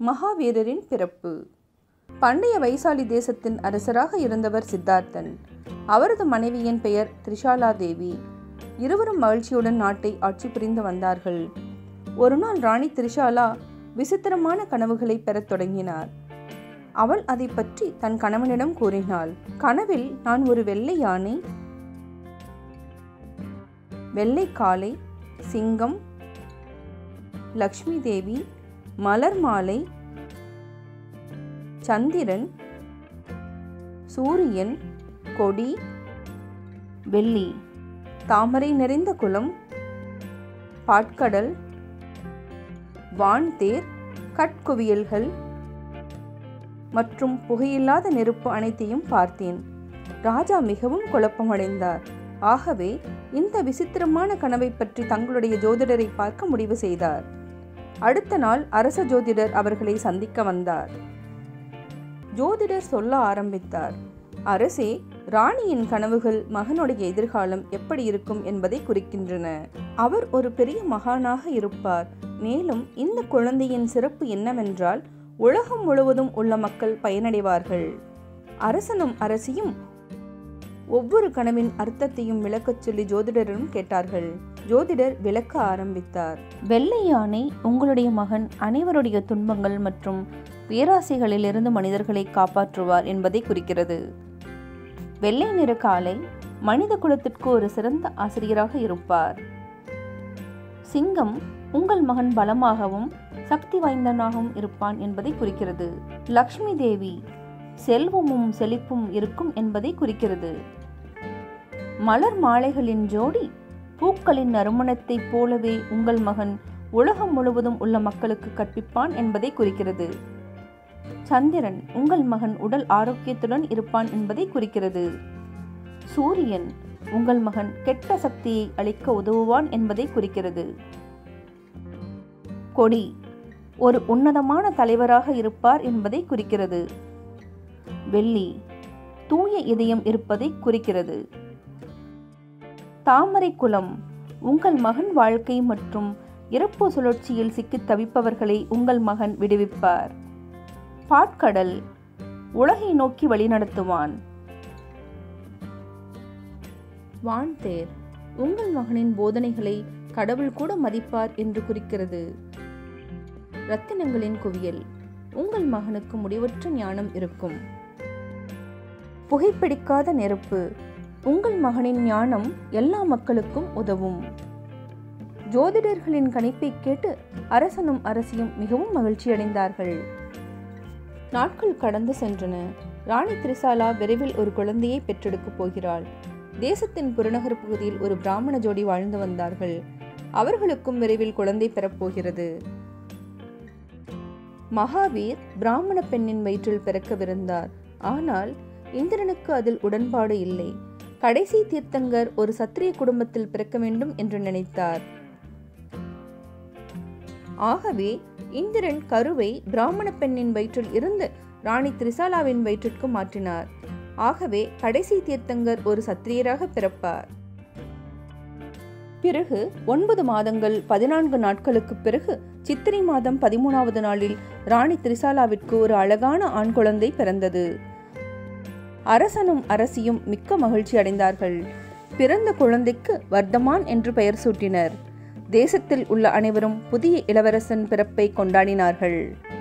மகாவீரரின் பிறப்பு பண்டைய வைசாலி தேசத்தின் அரசராக இருந்தவர் சித்தார்த்தன் அவரது மனைவியின் பெயர் திரிஷாலா தேவி இருவரும் மகிழ்ச்சியுடன் நாட்டை ஆட்சி புரிந்து வந்தார்கள் ஒரு நாள் ராணி திரிஷாலா விசித்திரமான கனவுகளை பெறத் தொடங்கினார் அவள் அதை பற்றி தன் கணவனிடம் கூறினாள் கனவில் நான் ஒரு வெள்ளை யானை வெள்ளை காளை சிங்கம் லக்ஷ்மி தேவி மலர் மாலை சந்திரன் சூரியன் கொடி வெள்ளி தாமரை நிறைந்த குளம் பாட்கடல் வான்தேர் கட்குவியல்கள் மற்றும் புகையில்லாத நெருப்பு அனைத்தையும் பார்த்தேன் ராஜா மிகவும் குழப்பமடைந்தார் ஆகவே இந்த விசித்திரமான கனவை பற்றி தங்களுடைய ஜோதிடரை பார்க்க முடிவு செய்தார் அடுத்த நாள் அரச ஜோதிடர் அவர்களை சந்திக்க வந்தார் ஜோதிடர் சொல்ல ஆரம்பித்தார் அரசே ராணியின் கனவுகள் மகனுடைய எதிர்காலம் எப்படி இருக்கும் என்பதை குறிக்கின்றன அவர் ஒரு பெரிய மகானாக இருப்பார் மேலும் இந்த குழந்தையின் சிறப்பு என்னவென்றால் உலகம் முழுவதும் உள்ள மக்கள் பயனடைவார்கள் அரசனும் அரசியும் ஒவ்வொரு கனவின் அர்த்தத்தையும் விளக்கச் சொல்லி ஜோதிடரிடம் கேட்டார்கள் ஜோதிடர் விளக்க ஆரம்பித்தார் வெள்ளை யானை உங்களுடைய மகன் அனைவருடைய துன்பங்கள் மற்றும் பேராசைகளிலிருந்து மனிதர்களை காப்பாற்றுவார் என்பதை குறிக்கிறது வெள்ளை நிற காலை மனித குலத்திற்கு ஒரு சிறந்த ஆசிரியராக இருப்பார் சிங்கம் உங்கள் மகன் பலமாகவும் சக்தி வாய்ந்தவனாகவும் இருப்பான் என்பதை குறிக்கிறது லக்ஷ்மி தேவி செல்வமும் செழிப்பும் இருக்கும் என்பதை குறிக்கிறது மலர் மாலைகளின் ஜோடி பூக்களின் நறுமணத்தைப் போலவே உங்கள் மகன் உலகம் முழுவதும் உள்ள மக்களுக்கு கற்பிப்பான் என்பதை குறிக்கிறது சந்திரன் உங்கள் மகன் உடல் ஆரோக்கியத்துடன் இருப்பான் என்பதை குறிக்கிறது சூரியன் உங்கள் மகன் கெட்ட சக்தியை அளிக்க உதவுவான் என்பதை குறிக்கிறது கொடி ஒரு உன்னதமான தலைவராக இருப்பார் என்பதை குறிக்கிறது வெள்ளி தூய இதயம் இருப்பதை குறிக்கிறது தாமரை குளம் உங்கள் மகன் வாழ்க்கை மற்றும் இறப்பு சுழற்சியில் சிக்கித் தவிப்பவர்களை உங்கள் மகன் விடுவிப்பார் பாட்கடல் உலகை நோக்கி வழிநடத்துவான் வான்தேர் உங்கள் மகனின் போதனைகளை கடவுள் கூட மதிப்பார் என்று குறிக்கிறது ரத்தினங்களின் குவியல் உங்கள் மகனுக்கு முடிவற்ற ஞானம் இருக்கும் புகைப்பிடிக்காத நெருப்பு உங்கள் மகனின் ஞானம் எல்லா மக்களுக்கும் உதவும் ஜோதிடர்களின் கணிப்பை கேட்டு அரசனும் அரசியும் மிகவும் மகிழ்ச்சியடைந்தார்கள் நாட்கள் கடந்து சென்றன ராணி திரிசாலா விரைவில் ஒரு குழந்தையை பெற்றெடுக்கப் போகிறாள் தேசத்தின் புறநகர் பகுதியில் ஒரு பிராமண ஜோடி வாழ்ந்து வந்தார்கள் அவர்களுக்கும் விரைவில் குழந்தை பெறப்போகிறது மகாவீர் பிராமண பெண்ணின் வயிற்றில் பிறக்கவிருந்தார் ஆனால் இந்திரனுக்கு அதில் உடன்பாடு இல்லை கடைசி தீர்த்தங்கர் ஒரு சத்திரிய குடும்பத்தில் பிறக்க வேண்டும் என்று நினைத்தார் ஆகவே இந்திரன் கருவை பிராமண பெண்ணின் வயிற்றில் இருந்து ராணி திரிசாலாவின் வயிற்றிற்கு மாற்றினார் ஆகவே கடைசி தீர்த்தங்கர் ஒரு சத்திரியராக பிறப்பார் பிறகு ஒன்பது மாதங்கள் பதினான்கு நாட்களுக்கு பிறகு சித்திரை மாதம் பதிமூணாவது நாளில் ராணி திரிசாலாவிற்கு ஒரு அழகான ஆண் குழந்தை பிறந்தது அரசனும் அரசியும் மிக்க மகிழ்ச்சி அடைந்தார்கள் பிறந்த குழந்தைக்கு வர்த்தமான் என்று பெயர் சூட்டினர் தேசத்தில் உள்ள அனைவரும் புதிய இளவரசன் பிறப்பை கொண்டாடினார்கள்